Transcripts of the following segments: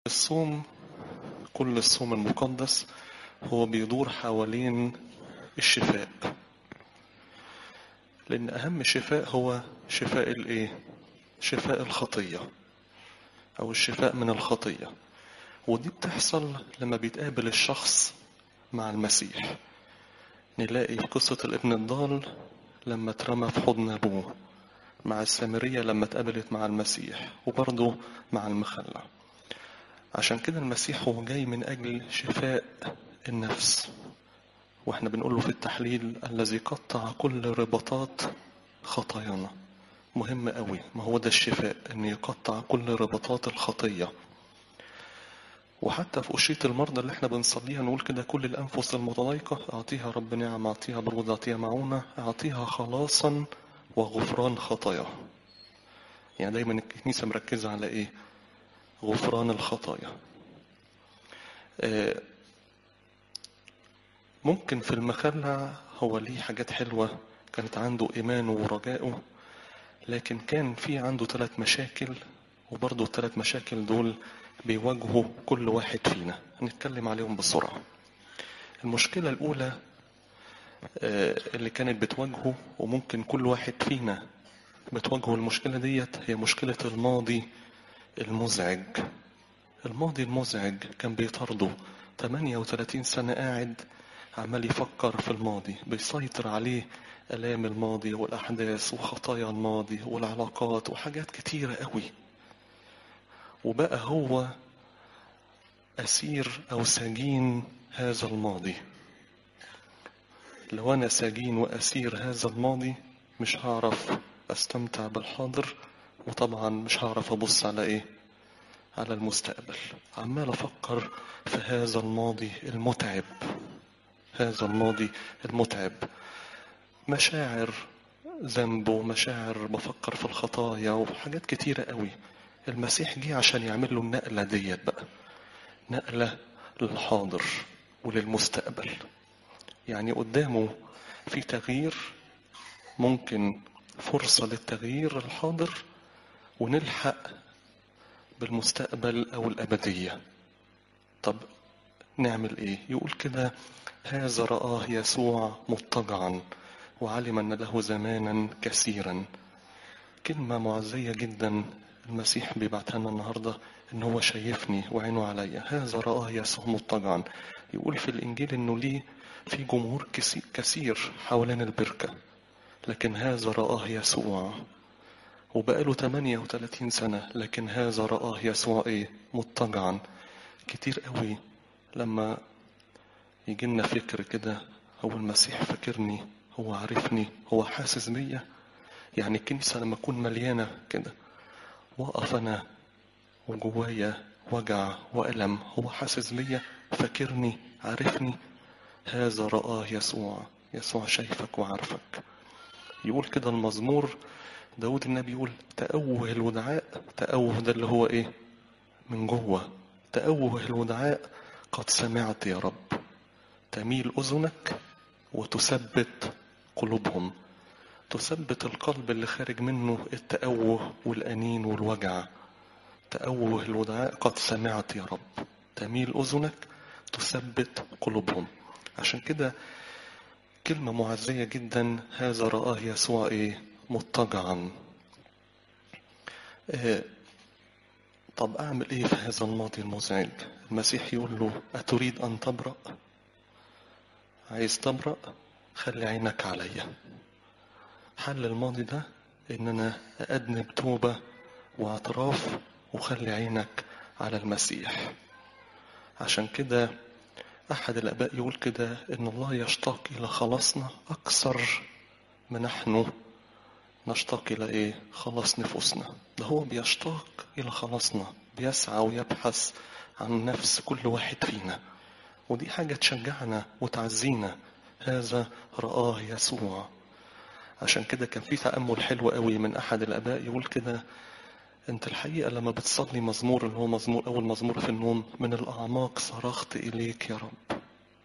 الصوم كل الصوم المقدس هو بيدور حوالين الشفاء لأن أهم شفاء هو شفاء الإيه؟ شفاء الخطية أو الشفاء من الخطية ودي بتحصل لما بيتقابل الشخص مع المسيح نلاقي في قصة الابن الضال لما اترمى في حضن أبوه مع السامرية لما اتقابلت مع المسيح وبرضه مع المخلع عشان كده المسيح هو جاي من أجل شفاء النفس واحنا بنقول له في التحليل الذي قطع كل رباطات خطايانا مهم قوي ما هو ده الشفاء ان يقطع كل رباطات الخطيه وحتى في أشية المرضى اللي احنا بنصليها نقول كده كل الأنفس المتضايقة أعطيها رب نعم أعطيها برود أعطيها معونة أعطيها خلاصا وغفران خطايا يعني دايما الكنيسة مركزة على إيه غفران الخطايا آه، ممكن في المخلع هو ليه حاجات حلوة كانت عنده إيمانه ورجائه لكن كان في عنده ثلاث مشاكل وبرضه الثلاث مشاكل دول بيواجهوا كل واحد فينا هنتكلم عليهم بسرعة المشكلة الأولى آه، اللي كانت بتواجهه وممكن كل واحد فينا بتواجهه المشكلة ديت هي مشكلة الماضي المزعج الماضي المزعج كان بيطارده 38 سنة قاعد عمال يفكر في الماضي بيسيطر عليه آلام الماضي والأحداث وخطايا الماضي والعلاقات وحاجات كتيرة قوي وبقى هو أسير أو سجين هذا الماضي لو أنا سجين وأسير هذا الماضي مش هعرف أستمتع بالحاضر وطبعا مش هعرف أبص على إيه على المستقبل عمال أفكر في هذا الماضي المتعب هذا الماضي المتعب مشاعر ذنب ومشاعر بفكر في الخطايا وحاجات كتيرة قوي المسيح جه عشان يعمل له النقلة ديت بقى نقلة للحاضر وللمستقبل يعني قدامه في تغيير ممكن فرصة للتغيير الحاضر ونلحق بالمستقبل أو الأبدية طب نعمل إيه يقول كده هذا رآه يسوع مضطجعا وعلم أن له زمانا كثيرا كلمة معزية جدا المسيح بيبعتها لنا النهاردة إن هو شايفني وعينه عليا هذا رآه يسوع مضطجعا يقول في الإنجيل إنه ليه في جمهور كسي- كثير حوالين البركة لكن هذا رآه يسوع وبقاله 38 سنة لكن هذا رآه يسوع إيه مضطجعا كتير قوي لما يجي لنا فكر كده هو المسيح فاكرني هو عارفني هو حاسس بيا يعني الكنيسة لما أكون مليانة كده وأقف أنا وجوايا وجع وألم هو حاسس بيا فاكرني عارفني هذا رآه يسوع يسوع شايفك وعارفك يقول كده المزمور داود النبي يقول تأوه الودعاء تأوه ده اللي هو ايه من جوه تأوه الودعاء قد سمعت يا رب تميل أذنك وتثبت قلوبهم تثبت القلب اللي خارج منه التأوه والأنين والوجع تأوه الودعاء قد سمعت يا رب تميل أذنك تثبت قلوبهم عشان كده كلمة معزية جدا هذا رآه يسوع إيه مضطجعا إيه طب أعمل إيه في هذا الماضي المزعج المسيح يقول له أتريد أن تبرأ عايز تبرأ خلي عينك عليا حل الماضي ده إن أنا أذنب توبة واعتراف وخلي عينك على المسيح عشان كده أحد الآباء يقول كده إن الله يشتاق إلى خلاصنا أكثر ما نحن نشتاق إلى إيه؟ خلاص نفوسنا ده هو بيشتاق إلى خلاصنا بيسعى ويبحث عن نفس كل واحد فينا ودي حاجة تشجعنا وتعزينا هذا رآه يسوع عشان كده كان في تأمل حلو قوي من أحد الآباء يقول كده أنت الحقيقة لما بتصلي مزمور اللي هو مزمور أول مزمور في النوم من الأعماق صرخت إليك يا رب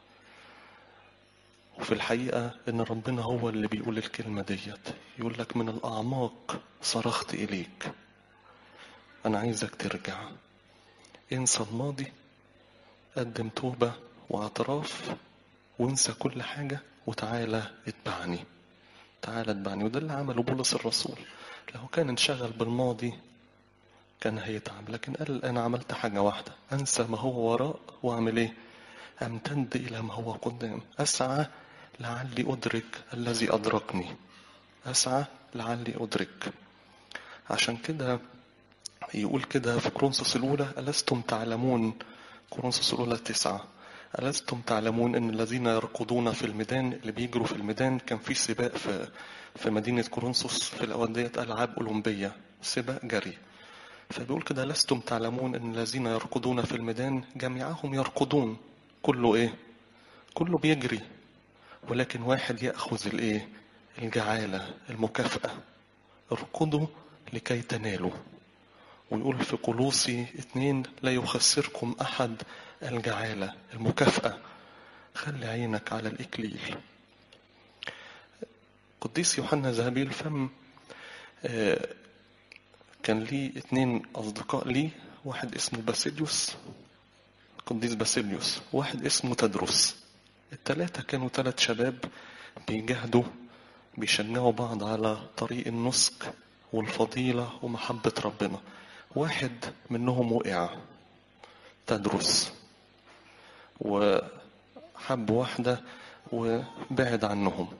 وفي الحقيقة إن ربنا هو اللي بيقول الكلمة ديت يقول لك من الأعماق صرخت إليك أنا عايزك ترجع انسى الماضي قدم توبة واعتراف وانسى كل حاجة وتعالى اتبعني تعالى اتبعني وده اللي عمله بولس الرسول لو كان انشغل بالماضي كان هيتعب لكن قال انا عملت حاجة واحدة انسى ما هو وراء واعمل ايه امتد الى ما هو قدام اسعى لعلي ادرك الذي ادركني اسعى لعلي ادرك عشان كده يقول كده في كورنثوس الاولى الستم تعلمون كورنثوس الاولى تسعة ألستم تعلمون أن الذين يركضون في الميدان اللي بيجروا في الميدان كان في سباق في في مدينة كورنثوس في الأوقات ديت ألعاب أولمبية سباق جري فبيقول كده لستم تعلمون أن الذين يركضون في الميدان جميعهم يركضون كله إيه؟ كله بيجري ولكن واحد يأخذ الإيه؟ الجعالة المكافأة اركضوا لكي تنالوا ويقول في قلوصي اتنين لا يخسركم أحد الجعالة المكافأة خلي عينك على الإكليل قديس يوحنا ذهبي الفم كان ليه اتنين أصدقاء ليه واحد اسمه باسيليوس قديس باسيليوس واحد اسمه تدرس التلاتة كانوا تلات شباب بيجاهدوا بيشجعوا بعض على طريق النسك والفضيلة ومحبة ربنا واحد منهم وقع تدرس وحب واحدة وبعد عنهم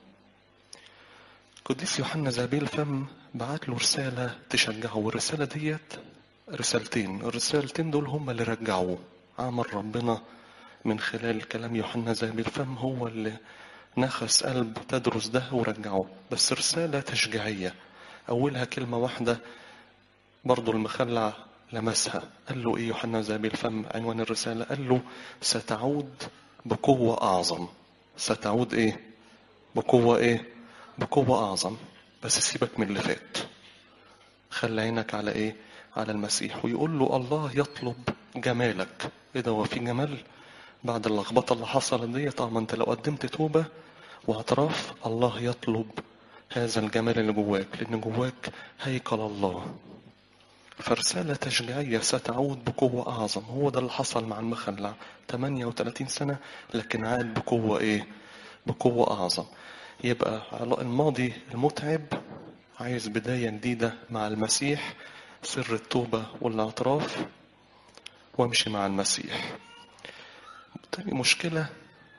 قديس يوحنا زابيل فم بعت له رسالة تشجعه والرسالة ديت رسالتين الرسالتين دول هم اللي رجعوه عمل ربنا من خلال كلام يوحنا زابيل فم هو اللي نخس قلب تدرس ده ورجعه بس رسالة تشجيعية أولها كلمة واحدة برضو المخلع لمسها قال له ايه يوحنا زابيل فم عنوان الرسالة قال له ستعود بقوة أعظم ستعود ايه بقوة ايه بقوة أعظم بس سيبك من اللي فات خلي عينك على ايه على المسيح ويقول له الله يطلب جمالك ايه ده هو في جمال بعد اللخبطة اللي حصلت دي طبعا انت لو قدمت توبة واعتراف الله يطلب هذا الجمال اللي جواك لأن جواك هيكل الله فرسالة تشجيعية ستعود بقوة أعظم هو ده اللي حصل مع المخلع 38 سنة لكن عاد بقوة إيه بقوة أعظم يبقى الماضي المتعب عايز بداية جديدة مع المسيح سر التوبة والاعتراف وامشي مع المسيح تاني مشكلة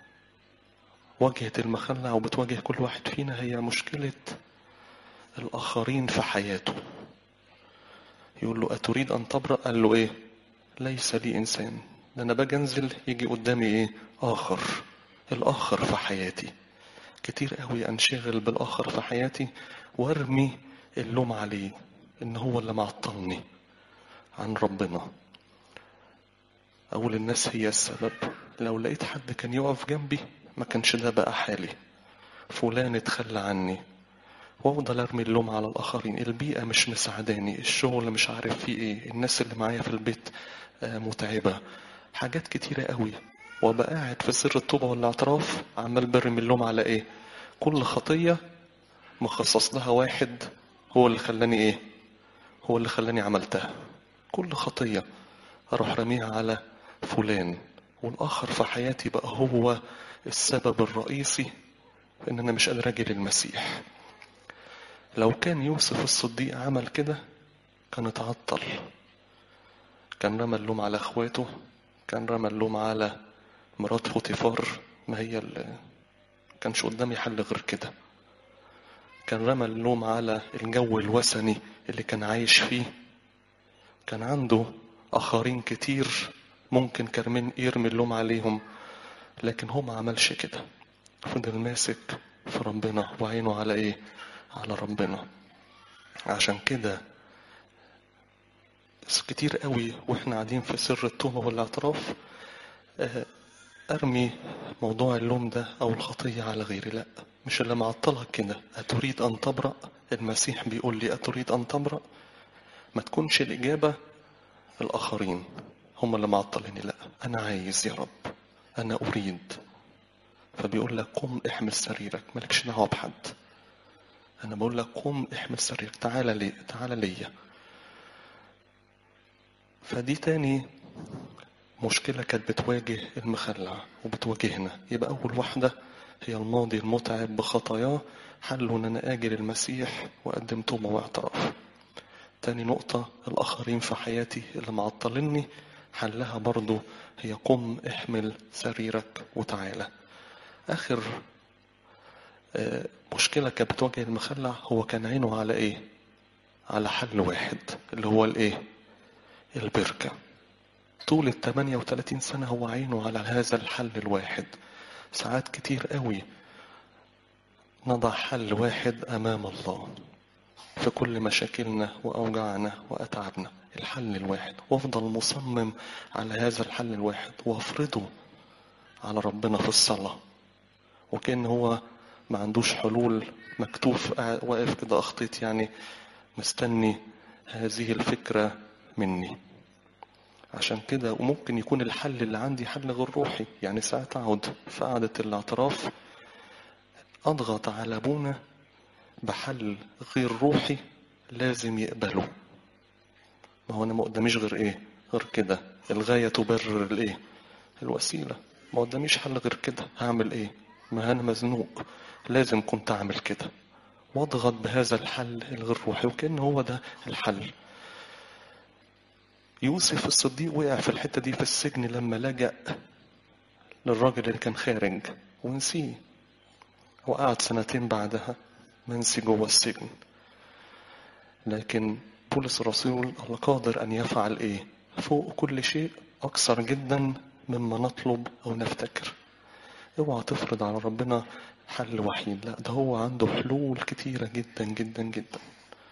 واجهت المخلع وبتواجه كل واحد فينا هي مشكلة الآخرين في حياته يقول له أتريد أن تبرأ قال له إيه ليس لي إنسان ده أنا باجي أنزل يجي قدامي إيه آخر الآخر في حياتي كتير قوي أنشغل بالآخر في حياتي وارمي اللوم عليه إن هو اللي معطلني عن ربنا أقول الناس هي السبب لو لقيت حد كان يقف جنبي ما كانش ده بقى حالي فلان اتخلى عني وافضل ارمي اللوم على الاخرين البيئه مش مساعداني الشغل مش عارف فيه ايه الناس اللي معايا في البيت متعبه حاجات كتيره قوي وابقى قاعد في سر التوبه والاعتراف عمال برمي اللوم على ايه كل خطيه مخصص لها واحد هو اللي خلاني ايه هو اللي خلاني عملتها كل خطيه اروح رميها على فلان والاخر في حياتي بقى هو السبب الرئيسي في ان انا مش قادر اجي للمسيح لو كان يوسف الصديق عمل كده كان اتعطل كان رمى اللوم على اخواته كان رمى اللوم على مرات فوتيفار ما هي اللي كانش قدامي حل غير كده كان رمى اللوم على الجو الوثني اللي كان عايش فيه كان عنده آخرين كتير ممكن كرمين يرمي اللوم عليهم لكن هو ما عملش كده فضل ماسك في ربنا وعينه على ايه على ربنا عشان كده كتير قوي واحنا قاعدين في سر التوبة والاعتراف ارمي موضوع اللوم ده او الخطية على غيري لا مش اللي معطلك كده اتريد ان تبرأ المسيح بيقول لي اتريد ان تبرأ ما تكونش الاجابة الاخرين هم اللي معطليني لا انا عايز يا رب انا اريد فبيقول لك قم احمل سريرك مالكش دعوه بحد انا بقول لك قم احمل سريرك تعالى لي تعالى ليا فدي تاني مشكلة كانت بتواجه المخلع وبتواجهنا يبقى أول واحدة هي الماضي المتعب بخطاياه حله إن أنا آجي للمسيح وأقدم توبة واعتراف تاني نقطة الآخرين في حياتي اللي معطلني حلها برضو هي قم احمل سريرك وتعالى آخر آه، مشكلة كانت بتواجه المخلع هو كان عينه على إيه؟ على حل واحد اللي هو الإيه؟ البركة طول ال 38 سنة هو عينه على هذا الحل الواحد ساعات كتير قوي نضع حل واحد أمام الله في كل مشاكلنا وأوجاعنا وأتعابنا الحل الواحد وأفضل مصمم على هذا الحل الواحد وأفرضه على ربنا في الصلاة وكأن هو ما عندوش حلول مكتوف قاعد- واقف كده أخطيت يعني مستني هذه الفكرة مني عشان كده وممكن يكون الحل اللي عندي حل غير روحي يعني ساعات أقعد في قعدة الاعتراف أضغط على أبونا بحل غير روحي لازم يقبله ما هو أنا ما قداميش غير إيه غير كده الغاية تبرر الإيه الوسيلة ما قداميش حل غير كده هعمل إيه ما أنا مزنوق لازم كنت أعمل كده واضغط بهذا الحل الغير روحي وكأن هو ده الحل يوسف الصديق وقع في الحتة دي في السجن لما لجأ للراجل اللي كان خارج ونسيه وقعد سنتين بعدها منسي جوه السجن لكن بولس الرسول الله قادر أن يفعل إيه فوق كل شيء أكثر جدا مما نطلب أو نفتكر اوعى تفرض على ربنا حل وحيد لا ده هو عنده حلول كتيرة جدا جدا جدا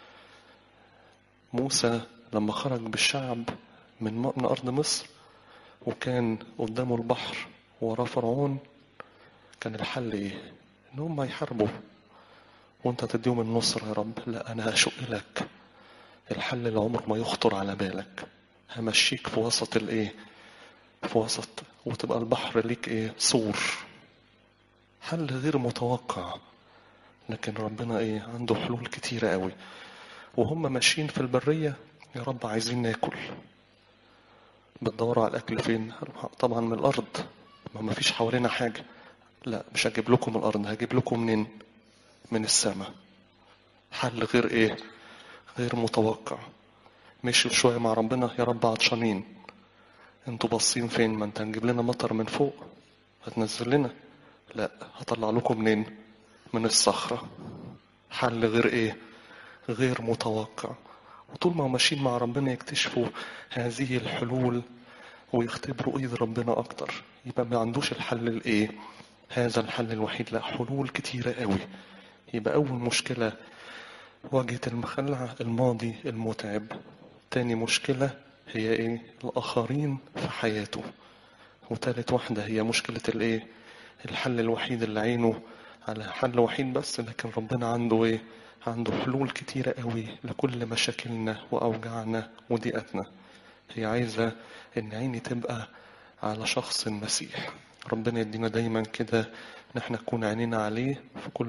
موسى لما خرج بالشعب من من أرض مصر وكان قدامه البحر وراه فرعون كان الحل إيه؟ إن هم يحاربوا وأنت تديهم النصر يا رب لا أنا هشق لك الحل اللي عمره ما يخطر على بالك همشيك في وسط الإيه؟ في وسط وتبقى البحر ليك إيه؟ سور حل غير متوقع لكن ربنا إيه؟ عنده حلول كتيرة قوي وهم ماشيين في البرية يا رب عايزين ناكل بتدوروا على الأكل فين؟ طبعا من الأرض ما ما فيش حوالينا حاجة لا مش هجيب لكم من الأرض هجيب لكم منين؟ من السماء حل غير إيه؟ غير متوقع مشوا شوية مع ربنا يا رب عطشانين انتوا باصين فين؟ ما انت هنجيب لنا مطر من فوق هتنزل لنا لا هطلع لكم منين؟ من الصخرة حل غير إيه؟ غير متوقع وطول ما هم ماشيين مع ربنا يكتشفوا هذه الحلول ويختبروا ايد ربنا اكتر يبقى ما عندوش الحل الايه هذا الحل الوحيد لا حلول كتيرة قوي يبقى اول مشكلة واجهت المخلع الماضي المتعب تاني مشكلة هي ايه الاخرين في حياته وتالت واحدة هي مشكلة الايه الحل الوحيد اللي عينه على حل وحيد بس لكن ربنا عنده ايه عنده حلول كتيرة قوي لكل مشاكلنا وأوجاعنا وضيقتنا هي عايزة إن عيني تبقى على شخص المسيح ربنا يدينا دايما كده نحن نكون عينينا عليه في كل